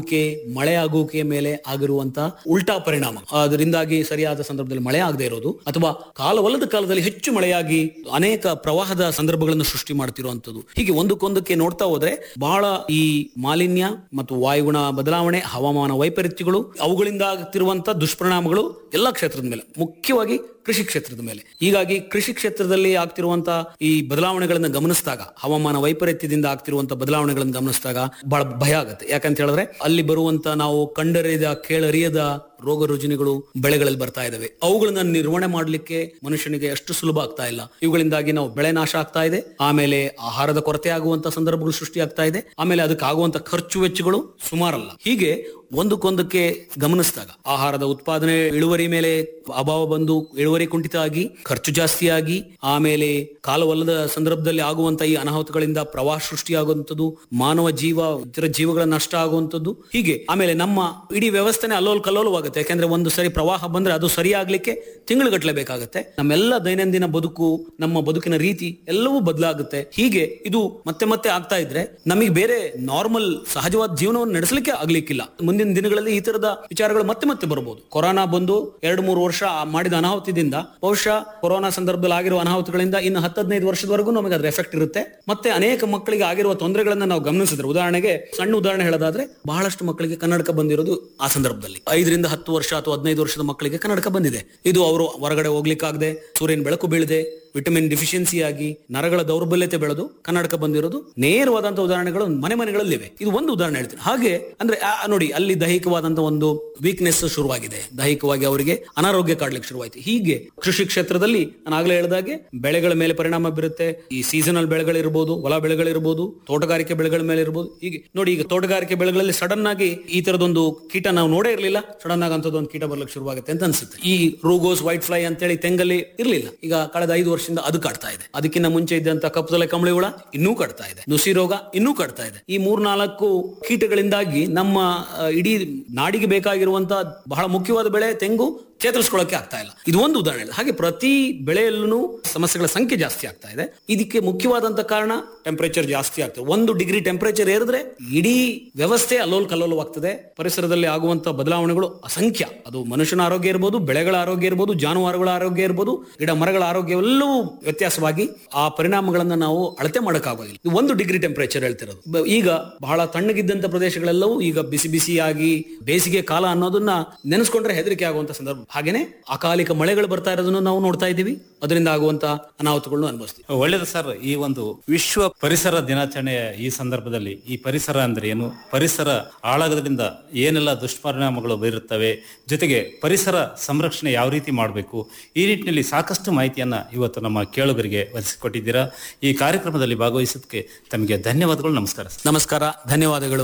ಕ್ಕೆ ಮಳೆ ಆಗುವಿಕೆಯ ಮೇಲೆ ಆಗಿರುವಂತ ಉಲ್ಟಾ ಪರಿಣಾಮ ಅದರಿಂದಾಗಿ ಸರಿಯಾದ ಸಂದರ್ಭದಲ್ಲಿ ಮಳೆ ಆಗದೆ ಇರೋದು ಅಥವಾ ಕಾಲವಲ್ಲದ ಕಾಲದಲ್ಲಿ ಹೆಚ್ಚು ಮಳೆಯಾಗಿ ಅನೇಕ ಪ್ರವಾಹದ ಸಂದರ್ಭಗಳನ್ನು ಸೃಷ್ಟಿ ಮಾಡ್ತಿರುವಂತದ್ದು ಹೀಗೆ ಒಂದಕ್ಕೊಂದಕ್ಕೆ ನೋಡ್ತಾ ಹೋದ್ರೆ ಬಹಳ ಈ ಮಾಲಿನ್ಯ ಮತ್ತು ವಾಯುಗುಣ ಬದಲಾವಣೆ ಹವಾಮಾನ ವೈಪರೀತ್ಯಗಳು ಅವುಗಳಿಂದ ಆಗ್ತಿರುವಂತ ದುಷ್ಪರಿಣಾಮಗಳು ಎಲ್ಲಾ ಕ್ಷೇತ್ರದ ಮೇಲೆ ಮುಖ್ಯವಾಗಿ ಕೃಷಿ ಕ್ಷೇತ್ರದ ಮೇಲೆ ಹೀಗಾಗಿ ಕೃಷಿ ಕ್ಷೇತ್ರದಲ್ಲಿ ಆಗ್ತಿರುವಂತ ಈ ಬದಲಾವಣೆಗಳನ್ನ ಗಮನಿಸಿದಾಗ ಹವಾಮಾನ ವೈಪರೀತ್ಯದಿಂದ ಆಗ್ತಿರುವಂತ ಬದಲಾವಣೆಗಳನ್ನು ಗಮನಿಸಿದಾಗ ಬಹಳ ಭಯ ಆಗುತ್ತೆ ಯಾಕಂತ ಹೇಳಿದ್ರೆ ಅಲ್ಲಿ ಬರುವಂತ ನಾವು ಕಂಡರಿಯದ ಕೇಳರಿಯದ ರೋಗ ರುಜಿನಗಳು ಬೆಳೆಗಳಲ್ಲಿ ಬರ್ತಾ ಇದಾವೆ ಅವುಗಳನ್ನ ನಿರ್ವಹಣೆ ಮಾಡಲಿಕ್ಕೆ ಮನುಷ್ಯನಿಗೆ ಅಷ್ಟು ಸುಲಭ ಆಗ್ತಾ ಇಲ್ಲ ಇವುಗಳಿಂದಾಗಿ ನಾವು ಬೆಳೆ ನಾಶ ಆಗ್ತಾ ಇದೆ ಆಮೇಲೆ ಆಹಾರದ ಕೊರತೆ ಆಗುವಂತ ಸಂದರ್ಭಗಳು ಸೃಷ್ಟಿ ಆಗ್ತಾ ಇದೆ ಆಮೇಲೆ ಅದಕ್ಕೆ ಆಗುವಂತ ಖರ್ಚು ವೆಚ್ಚಗಳು ಸುಮಾರಲ್ಲ ಹೀಗೆ ಒಂದಕ್ಕೊಂದಕ್ಕೆ ಗಮನಿಸಿದಾಗ ಆಹಾರದ ಉತ್ಪಾದನೆ ಇಳುವರಿ ಮೇಲೆ ಅಭಾವ ಬಂದು ಇಳುವರಿ ಕುಂಠಿತ ಆಗಿ ಖರ್ಚು ಜಾಸ್ತಿ ಆಗಿ ಆಮೇಲೆ ಕಾಲವಲ್ಲದ ಸಂದರ್ಭದಲ್ಲಿ ಆಗುವಂತ ಈ ಅನಾಹುತಗಳಿಂದ ಪ್ರವಾಹ ಸೃಷ್ಟಿಯಾಗುವಂಥದ್ದು ಮಾನವ ಜೀವ ಇತರ ಜೀವಗಳ ನಷ್ಟ ಆಗುವಂಥದ್ದು ಹೀಗೆ ಆಮೇಲೆ ನಮ್ಮ ಇಡೀ ವ್ಯವಸ್ಥೆನೆ ಅಲ್ಲೋಲ್ ಕಲ್ಲೋಲವಾಗುತ್ತೆ ಯಾಕಂದ್ರೆ ಒಂದು ಸರಿ ಪ್ರವಾಹ ಬಂದ್ರೆ ಅದು ಸರಿಯಾಗ್ಲಿಕ್ಕೆ ತಿಂಗಳುಗಟ್ಟಲೆ ಬೇಕಾಗುತ್ತೆ ನಮ್ಮೆಲ್ಲ ದೈನಂದಿನ ಬದುಕು ನಮ್ಮ ಬದುಕಿನ ರೀತಿ ಎಲ್ಲವೂ ಬದಲಾಗುತ್ತೆ ಹೀಗೆ ಇದು ಮತ್ತೆ ಮತ್ತೆ ಆಗ್ತಾ ಇದ್ರೆ ನಮಗೆ ಬೇರೆ ನಾರ್ಮಲ್ ಸಹಜವಾದ ಜೀವನವನ್ನು ನಡೆಸಲಿಕ್ಕೆ ಆಗ್ಲಿಕ್ಕಿಲ್ಲ ಮುಂದಿನ ದಿನಗಳಲ್ಲಿ ಈ ತರದ ವಿಚಾರಗಳು ಮತ್ತೆ ಮತ್ತೆ ಬರಬಹುದು ಕೊರೋನಾ ಬಂದು ಎರಡು ಮೂರು ವರ್ಷ ಮಾಡಿದ ಅನಾಹುತದಿಂದ ಬಹುಶಃ ಕೊರೋನಾ ಸಂದರ್ಭದಲ್ಲಿ ಆಗಿರುವ ಅನಾಹುತಗಳಿಂದ ಇನ್ನು ಹತ್ತು ಹದಿನೈದು ವರ್ಷದವರೆಗೂ ನಮಗೆ ಅದ್ರ ಎಫೆಕ್ಟ್ ಇರುತ್ತೆ ಮತ್ತೆ ಅನೇಕ ಮಕ್ಕಳಿಗೆ ಆಗಿರುವ ತೊಂದರೆಗಳನ್ನ ನಾವು ಗಮನಿಸಿದ್ರೆ ಉದಾಹರಣೆಗೆ ಸಣ್ಣ ಉದಾಹರಣೆ ಹೇಳೋದಾದ್ರೆ ಬಹಳಷ್ಟು ಮಕ್ಕಳಿಗೆ ಕನ್ನಡಕ ಬಂದಿರೋದು ಆ ಸಂದರ್ಭದಲ್ಲಿ ಐದರಿಂದ ಹತ್ತು ವರ್ಷ ಅಥವಾ ಹದಿನೈದು ವರ್ಷದ ಮಕ್ಕಳಿಗೆ ಕನ್ನಡಕ ಬಂದಿದೆ ಇದು ಅವರು ಹೊರಗಡೆ ಹೋಗ್ಲಿಕ್ಕಾಗದೆ ಸೂರ್ಯನ ಬೆಳಕು ಬೀಳದೆ ವಿಟಮಿನ್ ಡಿಫಿಷಿಯನ್ಸಿ ಆಗಿ ನರಗಳ ದೌರ್ಬಲ್ಯತೆ ಬೆಳೆದು ಕನ್ನಡಕ ಬಂದಿರೋದು ನೇರವಾದಂತ ಉದಾಹರಣೆಗಳು ಮನೆ ಮನೆಗಳಲ್ಲಿವೆ ಇದು ಒಂದು ಉದಾಹರಣೆ ಹೇಳ್ತೀನಿ ಹಾಗೆ ಅಂದ್ರೆ ಆ, ನೋಡಿ ಅಲ್ಲಿ ದೈಹಿಕವಾದಂತ ಒಂದು ವೀಕ್ನೆಸ್ ಶುರುವಾಗಿದೆ ದೈಹಿಕವಾಗಿ ಅವರಿಗೆ ಅನಾರೋಗ್ಯ ಕಾಡ್ಲಿಕ್ಕೆ ಶುರುವಾಯಿತು ಹೀಗೆ ಕೃಷಿ ಕ್ಷೇತ್ರದಲ್ಲಿ ನಾನು ಆಗ್ಲೇ ಹೇಳಿದಾಗೆ ಬೆಳೆಗಳ ಮೇಲೆ ಪರಿಣಾಮ ಬೀರುತ್ತೆ ಈ ಸೀಸನಲ್ ಬೆಳೆಗಳಿರ್ಬೋದು ಹೊಲ ಬೆಳೆಗಳಿರ್ಬೋದು ತೋಟಗಾರಿಕೆ ಬೆಳೆಗಳ ಮೇಲೆ ಇರ್ಬೋದು ಹೀಗೆ ನೋಡಿ ಈಗ ತೋಟಗಾರಿಕೆ ಬೆಳೆಗಳಲ್ಲಿ ಸಡನ್ ಆಗಿ ಈ ತರದೊಂದು ಕೀಟ ನಾವು ನೋಡೇ ಇರಲಿಲ್ಲ ಸಡನ್ ಆಗಿ ಅಂತದೊಂದು ಕೀಟ ಬರ್ಲಿಕ್ಕೆ ಶುರುವಾಗುತ್ತೆ ಅಂತ ಅನ್ಸುತ್ತೆ ಈ ರೂಗೋಸ್ ವೈಟ್ ಫ್ಲೈ ಅಂತೇಳಿ ತೆಂಗಲ್ಲಿ ಇರ್ಲಿಲ್ಲ ಈಗ ಕಳೆದ ಐದು ವರ್ಷದಿಂದ ಅದು ಕಾಡ್ತಾ ಇದೆ ಅದಕ್ಕಿಂತ ಮುಂಚೆ ಇದ್ದಂತ ಕಪ್ಪುತಲೆ ಕಂಬಳಿ ಹುಳ ಇನ್ನೂ ಕಾಡ್ತಾ ಇದೆ ನುಸಿ ರೋಗ ಇನ್ನೂ ಕಾಡ್ತಾ ಇದೆ ಈ ಮೂರ್ನಾಲ್ಕು ಕೀಟಗಳಿಂದಾಗಿ ನಮ್ಮ ಆ, ಇಡೀ ನಾಡಿಗೆ ಬೇಕಾಗಿರುವಂತ ಬಹಳ ಮುಖ್ಯವಾದ ಬೆಳೆ ತೆಂಗು ಚೇತರಿಸ್ಕೊಳ್ಳಕ್ಕೆ ಆಗ್ತಾ ಇಲ್ಲ ಇದು ಒಂದು ಉದಾಹರಣೆ ಹಾಗೆ ಪ್ರತಿ ಬೆಳೆಯಲ್ಲೂ ಸಮಸ್ಯೆಗಳ ಸಂಖ್ಯೆ ಜಾಸ್ತಿ ಆಗ್ತಾ ಇದೆ ಇದಕ್ಕೆ ಮುಖ್ಯವಾದಂತ ಕಾರಣ ಟೆಂಪರೇಚರ್ ಜಾಸ್ತಿ ಆಗ್ತದೆ ಒಂದು ಡಿಗ್ರಿ ಟೆಂಪರೇಚರ್ ಏರಿದ್ರೆ ಇಡೀ ವ್ಯವಸ್ಥೆ ಅಲ್ಲೋಲ್ ಕಲ್ಲೋಲವಾಗ್ತದೆ ಪರಿಸರದಲ್ಲಿ ಆಗುವಂತ ಬದಲಾವಣೆಗಳು ಅಸಂಖ್ಯ ಅದು ಮನುಷ್ಯನ ಆರೋಗ್ಯ ಇರ್ಬೋದು ಬೆಳೆಗಳ ಆರೋಗ್ಯ ಇರ್ಬೋದು ಜಾನುವಾರುಗಳ ಆರೋಗ್ಯ ಇರ್ಬೋದು ಗಿಡ ಮರಗಳ ಆರೋಗ್ಯವೆಲ್ಲವೂ ವ್ಯತ್ಯಾಸವಾಗಿ ಆ ಪರಿಣಾಮಗಳನ್ನ ನಾವು ಅಳತೆ ಮಾಡೋಕ್ಕಾಗೋದಿಲ್ಲ ಇದು ಒಂದು ಡಿಗ್ರಿ ಟೆಂಪರೇಚರ್ ಹೇಳ್ತಿರೋದು ಬ- ಈಗ ಬಹಳ ತಣ್ಣಗಿದ್ದಂತ ಪ್ರದೇಶಗಳೆಲ್ಲವೂ ಈಗ ಬಿಸಿ ಬಿಸಿಯಾಗಿ ಬೇಸಿಗೆ ಕಾಲ ಅನ್ನೋದನ್ನ ನೆನೆಸ್ಕೊಂಡ್ರೆ ಹೆದರಿಕೆ ಆಗುವಂತ ಸಂದರ್ಭ ಹಾಗೇನೆ ಅಕಾಲಿಕ ಮಳೆಗಳು ಬರ್ತಾ ಇರೋದನ್ನು ನಾವು ನೋಡ್ತಾ ಇದ್ದೀವಿ ಅದರಿಂದ ಆಗುವಂತ ಅನಾಹುತಗಳನ್ನು ಅನುಭವಿಸ್ತೀವಿ ಒಳ್ಳೇದು ಸರ್ ಈ ಒಂದು ವಿಶ್ವ ಪರಿಸರ ದಿನಾಚರಣೆಯ ಈ ಸಂದರ್ಭದಲ್ಲಿ ಈ ಪರಿಸರ ಅಂದ್ರೆ ಏನು ಪರಿಸರ ಹಾಳಾಗೋದ್ರಿಂದ ಏನೆಲ್ಲ ದುಷ್ಪರಿಣಾಮಗಳು ಬೀರುತ್ತವೆ ಜೊತೆಗೆ ಪರಿಸರ ಸಂರಕ್ಷಣೆ ಯಾವ ರೀತಿ ಮಾಡಬೇಕು ಈ ನಿಟ್ಟಿನಲ್ಲಿ ಸಾಕಷ್ಟು ಮಾಹಿತಿಯನ್ನ ಇವತ್ತು ನಮ್ಮ ಕೇಳುಗರಿಗೆ ಒದಗಿಸಿಕೊಟ್ಟಿದ್ದೀರಾ ಈ ಕಾರ್ಯಕ್ರಮದಲ್ಲಿ ಭಾಗವಹಿಸೋದಕ್ಕೆ ತಮಗೆ ಧನ್ಯವಾದಗಳು ನಮಸ್ಕಾರ ಸರ್ ನಮಸ್ಕಾರ ಧನ್ಯವಾದಗಳು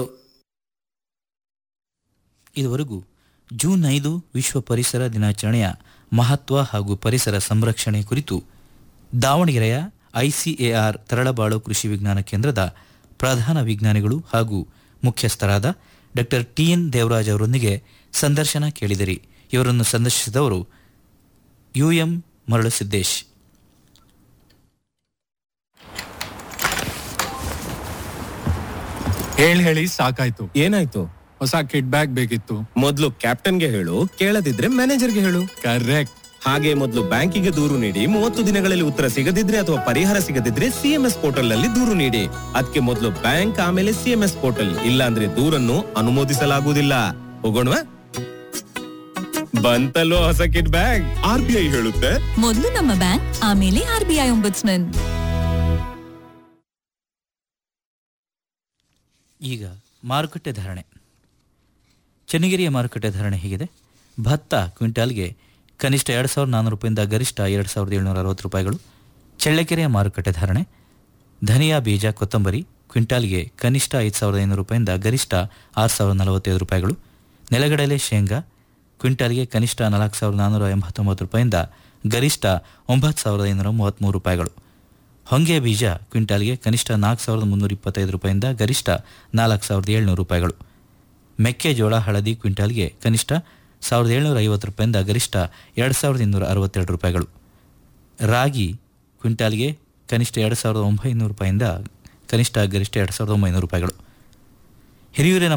ಇದುವರೆಗೂ ಜೂನ್ ಐದು ವಿಶ್ವ ಪರಿಸರ ದಿನಾಚರಣೆಯ ಮಹತ್ವ ಹಾಗೂ ಪರಿಸರ ಸಂರಕ್ಷಣೆ ಕುರಿತು ದಾವಣಗೆರೆಯ ಐಸಿಎಆರ್ ತರಳಬಾಳು ಕೃಷಿ ವಿಜ್ಞಾನ ಕೇಂದ್ರದ ಪ್ರಧಾನ ವಿಜ್ಞಾನಿಗಳು ಹಾಗೂ ಮುಖ್ಯಸ್ಥರಾದ ಡಾಕ್ಟರ್ ಟಿಎನ್ ದೇವರಾಜ್ ಅವರೊಂದಿಗೆ ಸಂದರ್ಶನ ಕೇಳಿದಿರಿ ಇವರನ್ನು ಸಂದರ್ಶಿಸಿದವರು ಯುಎಂ ಮರಳುಸಿದ್ದೇಶ್ ಹೇಳ್ ಹೇಳಿ ಸಾಕಾಯ್ತು ಏನಾಯ್ತು ಹೊಸ ಕಿಡ್ ಬ್ಯಾಗ್ ಬೇಕಿತ್ತು ಮೊದ್ಲು ಕ್ಯಾಪ್ಟನ್ಗೆ ಹೇಳು ಕೇಳದಿದ್ರೆ ಮ್ಯಾನೇಜರ್ಗೆ ಹೇಳು ಕರೆಕ್ಟ್ ಹಾಗೆ ಮೊದಲು ಬ್ಯಾಂಕಿಗೆ ದೂರು ನೀಡಿ ಮೂವತ್ತು ದಿನಗಳಲ್ಲಿ ಉತ್ತರ ಸಿಗದಿದ್ರೆ ಅಥವಾ ಪರಿಹಾರ ಸಿಗದಿದ್ರೆ ಸಿಎಂಎಸ್ ಪೋರ್ಟಲ್ ನಲ್ಲಿ ದೂರು ನೀಡಿ ಅದಕ್ಕೆ ಮೊದಲು ಬ್ಯಾಂಕ್ ಆಮೇಲೆ ಸಿಎಂಎಸ್ ಪೋರ್ಟಲ್ ಇಲ್ಲ ಅಂದ್ರೆ ದೂರನ್ನು ಅನುಮೋದಿಸಲಾಗುವುದಿಲ್ಲ ಹೋಗೋಣವಾ ಬಂತಲ್ಲೋ ಹೊಸ ಕಿಡ್ ಬ್ಯಾಗ್ ಆರ್ ಬಿ ಐ ಹೇಳುತ್ತೆ ಮೊದಲು ನಮ್ಮ ಬ್ಯಾಂಕ್ ಆಮೇಲೆ ಆರ್ ಬಿ ಐ ಒಂಬುಡ್ಸ್ಮನ್ ಈಗ ಮಾರುಕಟ್ಟೆ ಧಾರಣೆ ಚನ್ನಗಿರಿಯ ಮಾರುಕಟ್ಟೆ ಧಾರಣೆ ಹೀಗಿದೆ ಭತ್ತ ಕ್ವಿಂಟಾಲ್ಗೆ ಕನಿಷ್ಠ ಎರಡು ಸಾವಿರದ ನಾನ್ನೂರು ರೂಪಾಯಿಂದ ಗರಿಷ್ಠ ಎರಡು ಸಾವಿರದ ಏಳ್ನೂರ ಅರವತ್ತು ರೂಪಾಯಿಗಳು ಚಳ್ಳಕೆರೆಯ ಮಾರುಕಟ್ಟೆ ಧಾರಣೆ ಧನಿಯಾ ಬೀಜ ಕೊತ್ತಂಬರಿ ಕ್ವಿಂಟಾಲ್ಗೆ ಕನಿಷ್ಠ ಐದು ಸಾವಿರದ ಐನೂರು ರೂಪಾಯಿಂದ ಗರಿಷ್ಠ ಆರು ಸಾವಿರದ ನಲವತ್ತೈದು ರೂಪಾಯಿಗಳು ನೆಲಗಡಲೆ ಶೇಂಗಾ ಕ್ವಿಂಟಾಲ್ಗೆ ಕನಿಷ್ಠ ನಾಲ್ಕು ಸಾವಿರದ ನಾನ್ನೂರ ಎಂಬತ್ತೊಂಬತ್ತು ರೂಪಾಯಿಂದ ಗರಿಷ್ಠ ಒಂಬತ್ತು ಸಾವಿರದ ಐನೂರ ಮೂವತ್ತ್ಮೂರು ರೂಪಾಯಿಗಳು ಹೊಂಗೆ ಬೀಜ ಕ್ವಿಂಟಾಲ್ಗೆ ಕನಿಷ್ಠ ನಾಲ್ಕು ಸಾವಿರದ ಮುನ್ನೂರ ಇಪ್ಪತ್ತೈದು ರೂಪಾಯಿಂದ ಗರಿಷ್ಠ ನಾಲ್ಕು ಸಾವಿರದ ಏಳ್ನೂರು ರೂಪಾಯಿಗಳು ಮೆಕ್ಕೆಜೋಳ ಹಳದಿ ಕ್ವಿಂಟಾಲ್ಗೆ ಕನಿಷ್ಠ ಸಾವಿರದ ಏಳ್ನೂರ ಐವತ್ತು ರೂಪಾಯಿಂದ ಗರಿಷ್ಠ ಎರಡು ಸಾವಿರದ ಇನ್ನೂರ ಅರವತ್ತೆರಡು ರೂಪಾಯಿಗಳು ರಾಗಿ ಕ್ವಿಂಟಾಲ್ಗೆ ಕನಿಷ್ಠ ಎರಡು ಸಾವಿರದ ಒಂಬೈನೂರು ರೂಪಾಯಿಂದ ಕನಿಷ್ಠ ಗರಿಷ್ಠ ಎರಡು ಸಾವಿರದ ಒಂಬೈನೂರು ರೂಪಾಯಿಗಳು ಹಿರಿಯೂರಿನ